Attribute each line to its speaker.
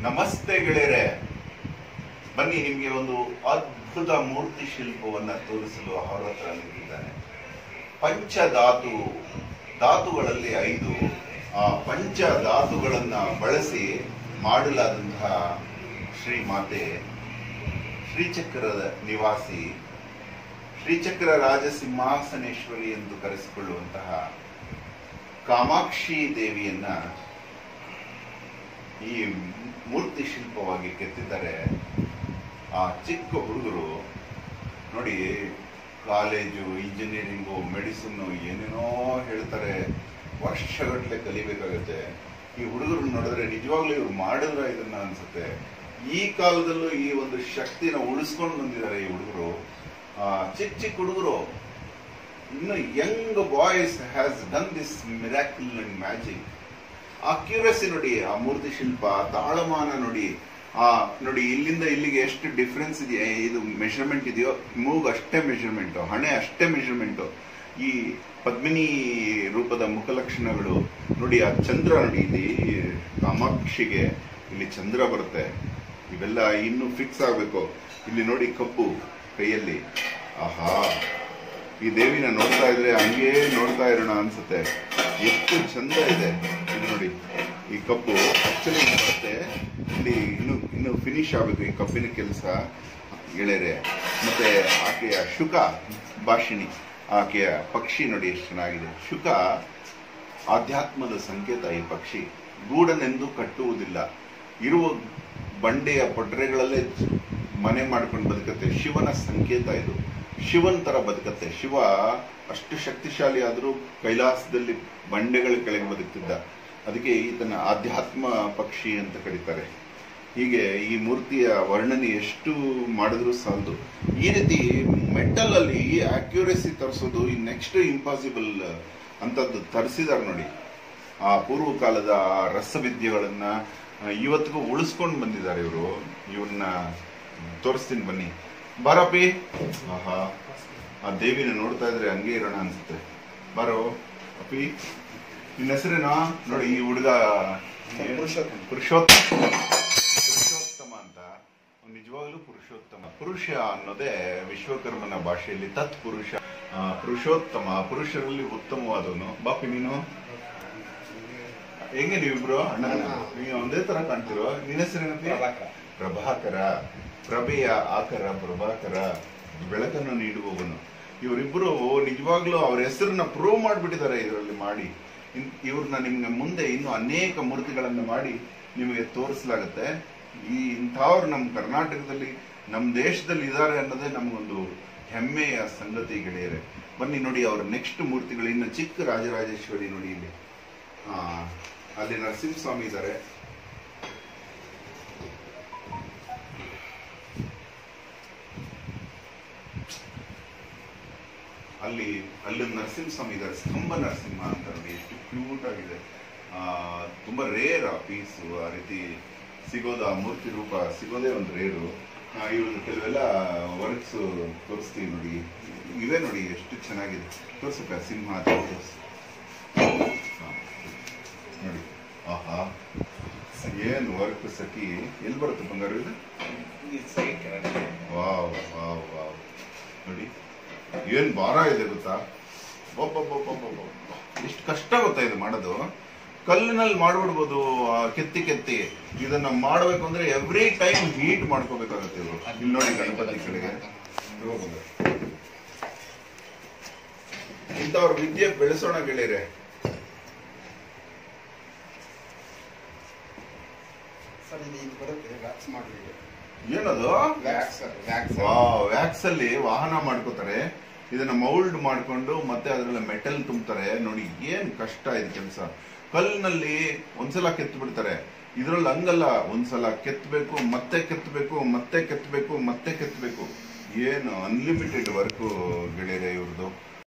Speaker 1: ನಮಸ್ತೆ ಗೆಳೆಯರೆ ಬನ್ನಿ ನಿಮಗೆ ಒಂದು ಅದ್ಭುತ ಮೂರ್ತಿ ಶಿಲ್ಪವನ್ನ ತೋರಿಸಲು ಅವರ ಹತ್ರ ನಿಂತಿದ್ದಾನೆ ಪಂಚಧಾತು ಧಾತುಗಳಲ್ಲಿ ಐದು ಆ ಪಂಚ ಧಾತುಗಳನ್ನ ಬಳಸಿ ಮಾಡಲಾದಂತಹ ಶ್ರೀಮಾತೆ ಶ್ರೀಚಕ್ರದ ನಿವಾಸಿ ಶ್ರೀಚಕ್ರ ರಾಜ ಸಿಂಹಾಸನೇಶ್ವರಿ ಎಂದು ಕರೆಸಿಕೊಳ್ಳುವಂತಹ ಕಾಮಾಕ್ಷಿ ದೇವಿಯನ್ನ ಈ ಮೂರ್ತಿ ಶಿಲ್ಪವಾಗಿ ಕೆತ್ತಿದ್ದಾರೆ ಆ ಚಿಕ್ಕ ಹುಡುಗರು ನೋಡಿ ಕಾಲೇಜು ಇಂಜಿನಿಯರಿಂಗು ಮೆಡಿಸಿನ್ನು ಏನೇನೋ ಹೇಳ್ತಾರೆ ವರ್ಷಗಟ್ಟಲೆ ಕಲಿಬೇಕಾಗತ್ತೆ ಈ ಹುಡುಗರು ನೋಡಿದ್ರೆ ನಿಜವಾಗ್ಲೂ ಇವ್ರು ಮಾಡಿದ್ರ ಇದನ್ನ ಅನ್ಸುತ್ತೆ ಈ ಕಾಲದಲ್ಲೂ ಈ ಒಂದು ಶಕ್ತಿನ ಉಳಿಸ್ಕೊಂಡು ಬಂದಿದ್ದಾರೆ ಈ ಹುಡುಗರು ಚಿಕ್ಕ ಚಿಕ್ಕ ಹುಡುಗರು ಇನ್ನು young boys has done this miracle and magic ಆ ಕ್ಯೂರಿಯಸಿ ನೋಡಿ ಆ ಮೂರ್ತಿ ಶಿಲ್ಪ ತಾಳಮಾನ ನೋಡಿ ಆ ನೋಡಿ ಇಲ್ಲಿಂದ ಇಲ್ಲಿಗೆ ಎಷ್ಟು ಡಿಫ್ರೆನ್ಸ್ ಇದೆಯಾ ಇದು ಮೆಷರ್ಮೆಂಟ್ ಇದೆಯೋ ಮೂಗ್ ಅಷ್ಟೇ ಮೆಷರ್ಮೆಂಟ್ ಹಣೆ ಅಷ್ಟೇ ಮೆಷರ್ಮೆಂಟ್ ಈ ಪದ್ಮಿನಿ ರೂಪದ ಮುಖಲಕ್ಷಣಗಳು ನೋಡಿ ಆ ಚಂದ್ರ ನೋಡಿ ಇಲ್ಲಿ ಕಾಮಾಕ್ಷಿಗೆ ಇಲ್ಲಿ ಚಂದ್ರ ಬರುತ್ತೆ ಇವೆಲ್ಲ ಇನ್ನು ಫಿಕ್ಸ್ ಆಗಬೇಕು ಇಲ್ಲಿ ನೋಡಿ ಕಪ್ಪು ಕೈಯಲ್ಲಿ ಆಹಾ ಈ ದೇವಿನ ನೋಡ್ತಾ ಇದ್ರೆ ಹಂಗೇ ನೋಡ್ತಾ ಇರೋಣ ಅನ್ಸುತ್ತೆ ಎಷ್ಟು ಚಂದ ಇದೆ ಇದು ನೋಡಿ ಈ ಕಪ್ಪು ಆಕ್ಚುಲಿ ಮತ್ತೆ ಇಲ್ಲಿ ಇನ್ನು ಇನ್ನು ಫಿನಿಶ್ ಆಗಬೇಕು ಈ ಕಬ್ಬಿನ ಕೆಲಸ ಗೆಳೆಯರೆ ಮತ್ತೆ ಆಕೆಯ ಶುಕ ಭಾಷಿಣಿ ಆಕೆಯ ಪಕ್ಷಿ ನೋಡಿ ಎಷ್ಟು ಚೆನ್ನಾಗಿದೆ ಶುಕ ಆಧ್ಯಾತ್ಮದ ಸಂಕೇತ ಈ ಪಕ್ಷಿ ಗೂಡನೆಂದು ಕಟ್ಟುವುದಿಲ್ಲ ಇರುವ ಬಂಡೆಯ ಪೊಟ್ರೆಗಳಲ್ಲೇ ಮನೆ ಮಾಡ್ಕೊಂಡು ಬದುಕತ್ತೆ ಶಿವನ ಸಂಕೇತ ಇದು ಶಿವನ್ ತರ ಬದುಕತ್ತೆ ಶಿವ ಅಷ್ಟು ಶಕ್ತಿಶಾಲಿ ಆದರೂ ಕೈಲಾಸದಲ್ಲಿ ಬಂಡೆಗಳ ಕೆಳಗೆ ಬದುಕ್ತಿದ್ದ ಅದಕ್ಕೆ ಈತನ ಆಧ್ಯಾತ್ಮ ಪಕ್ಷಿ ಅಂತ ಕರೀತಾರೆ ಹೀಗೆ ಈ ಮೂರ್ತಿಯ ವರ್ಣನೆ ಎಷ್ಟು ಮಾಡಿದ್ರು ಸಾಲದು ಈ ರೀತಿ ಮೆಟಲ್ ಅಲ್ಲಿ ಅಕ್ಯುರೇಸಿ ತರಿಸೋದು ಈ ನೆಕ್ಸ್ಟ್ ಇಂಪಾಸಿಬಲ್ ಅಂತದ್ದು ತರಿಸಿದಾರೆ ನೋಡಿ ಆ ಪೂರ್ವ ಕಾಲದ ಆ ರಸವಿದ್ಯೆಗಳನ್ನ ಆ, ಇವತ್ತಿಗೂ ಉಳಿಸ್ಕೊಂಡು ಬಂದಿದ್ದಾರೆ ಇವರು ಇವ್ರನ್ನ ತೋರಿಸ್ತೀನಿ ಬನ್ನಿ ಬಾರಪ್ಪಿ ಆಹಾ ಆ ದೇವಿನ ನೋಡ್ತಾ ಇದ್ರೆ ಹಂಗೆ ಇರೋಣ ಅನ್ಸುತ್ತೆ ಬಾರೋ ಅಪ್ಪಿ ನಿನ್ನ ಹೆಸರೇನಾ ನೋಡಿ ಈ ಹುಡುಗ
Speaker 2: ಪುರುಷೋತ್ತಮ.
Speaker 1: ಪುರುಷೋತ್ತಮ ಪುರುಷೋತ್ತಮ ಅಂತ ಅವ್ನು ನಿಜವಾಗ್ಲೂ ಪುರುಷೋತ್ತಮ ಪುರುಷ ಅನ್ನೋದೇ ವಿಶ್ವಕರ್ಮನ ಭಾಷೆಯಲ್ಲಿ ತತ್ ಪುರುಷ ಆ, ಪುರುಷೋತ್ತಮ ಪುರುಷರಲ್ಲಿ ಉತ್ತಮವಾದವನು ಬಾಪಿ ನೀನು ಹೆಂಗೆ ನೀವಿಬ್ರು ಅಣ್ಣ ನೀವು ಒಂದೇ ತರ ಕಾಣ್ತಿರೋ ನಿನ್ನ ಹೆಸರೇನಪ್ಪಿ
Speaker 2: ಪ್ರಭಾಕರ.
Speaker 1: ಪ್ರಭಾಕರ ಪ್ರಭೆಯ ಆಕರ ಪ್ರಭಾಕರ ಬೆಳಕನ್ನು ನೀಡುವವನು ಇವರಿಬ್ಬರು ನಿಜವಾಗ್ಲೂ ಅವ್ರ ಹೆಸರನ್ನ ಪ್ರೂವ್ ಮಾಡಿಬಿಟ್ಟಿದ್ದಾರೆ ಇದರಲ್ಲಿ ಮಾಡಿ ಇನ್- ಇವ್ರನ್ನ ನಿಮ್ಗೆ ಮುಂದೆ ಇನ್ನು ಅನೇಕ ಮೂರ್ತಿಗಳನ್ನ ಮಾಡಿ ನಿಮಗೆ ತೋರಿಸಲಾಗುತ್ತೆ ಈ ಇಂಥವ್ರು ನಮ್ಮ ಕರ್ನಾಟಕದಲ್ಲಿ ನಮ್ಮ ದೇಶದಲ್ಲಿ ಇದ್ದಾರೆ ಅನ್ನೋದೇ ನಮಗೊಂದು ಹೆಮ್ಮೆಯ ಸಂಗತಿ ಗೆಳೆಯರೆ ಬನ್ನಿ ನೋಡಿ ಅವ್ರ ನೆಕ್ಸ್ಟ್ ಮೂರ್ತಿಗಳು ಇನ್ನು ಚಿಕ್ಕ ರಾಜರಾಜೇಶ್ವರಿ ನೋಡಿ ಇಲ್ಲಿ ಆ, ಅಲ್ಲಿ ನರಸಿಂಹಸ್ವಾಮಿ ಇದ್ದಾರೆ ಅಲ್ಲಿ ಅಲ್ಲಿ ನರಸಿಂಹಸ್ವಾಮಿ ಇದ್ದಾರೆ ಸ್ತಂಭ ನರಸಿಂಹ ಅಂತ ನೋಡಿ ಎಷ್ಟು ಕ್ಯೂಟ್ ಆಗಿದೆ ಆ, ತುಂಬಾ ರೇರ್ ಆ ಪೀಸು ಆ ರೀತಿ ಸಿಗೋದು ಆ ಮೂರ್ತಿ ರೂಪ ಸಿಗೋದೇ ಒಂದು ರೇರು ಇವ್ರದ್ದು ಕೆಲವೆಲ್ಲ ವರ್ಕ್ಸ್ ತೋರಿಸ್ತೀವಿ ನೋಡಿ ಇವೇ ನೋಡಿ ಎಷ್ಟು ಚೆನ್ನಾಗಿದೆ ತೋರ್ಸಕ್ಕ ಸಿಂಹ ಅಂತ ತೋರ್ಸು. ಹಾ. ನೋಡಿ ಆಹಾ ಏನ್ ವರ್ಕ್ ಸಖಿ ಎಲ್ಲಿ ಬರುತ್ತೆ ಬಂಗಾರ ಇದು ವಾವ್ ವಾವ್ ವಾವ್ ನೋಡಿ ಏನ್ ಭಾರ ಇದೆ ಗೊತ್ತಾ ಎಷ್ಟು ಕಷ್ಟ ಗೊತ್ತಾ ಇದು ಮಾಡೋದು ಕಲ್ಲಿನಲ್ಲಿ ಮಾಡ್ಬಿಡ್ಬೋದು ಆ, ಕೆತ್ತಿ ಕೆತ್ತಿ ಇದನ್ನ ಮಾಡ್ಬೇಕು ಅಂದ್ರೆ ಎವ್ರಿ ಟೈಮ್ ಹೀಟ್ ಮಾಡ್ಕೋಬೇಕಾಗತ್ತೆ ಇವರು ಇಲ್ಲಿ ನೋಡಿ ಗಣಪತಿ ಕಡೆಗೆ ಇಂಥವ್ರ ವಿದ್ಯೆ ಬೆಳೆಸೋಣ ಗೆಳೆಯರೆ
Speaker 2: ಸರ್ ಇದು ಇದು ಬರುತ್ತೆ ವ್ಯಾಕ್ಸ್ ಮಾಡಲಿಕ್ಕೆ
Speaker 1: ಏನದು
Speaker 2: ವ್ಯಾಕ್ಸ್ ವ್ಯಾಕ್ಸ್
Speaker 1: ವ್ಯಾಕ್ಸ್ ಅಲ್ಲಿ ವಾಹನ ಮಾಡ್ಕೋತಾರೆ ಇದನ್ನ ಮೌಲ್ಡ್ ಮಾಡ್ಕೊಂಡು ಮತ್ತೆ ಅದ್ರಲ್ಲಿ ಮೆಟಲ್ ತುಂಬ್ತಾರೆ ನೋಡಿ ಏನ್ ಕಷ್ಟ ಇದು ಕೆಲಸ ಕಲ್ಲಿನಲ್ಲಿ ಒಂದ್ಸಲ ಕೆತ್ತು ಬಿಡ್ತಾರೆ ಇದ್ರಲ್ಲಿ ಹಂಗಲ್ಲ ಒಂದ್ಸಲ ಕೆತ್ತಬೇಕು ಮತ್ತೆ ಕೆತ್ತಬೇಕು ಮತ್ತೆ ಕೆತ್ತಬೇಕು ಮತ್ತೆ ಕೆತ್ತಬೇಕು ಏನು ಅನ್ಲಿಮಿಟೆಡ್ ವರ್ಕ್ ಗೆಳೆಯರೆ ಇವ್ರದ್ದು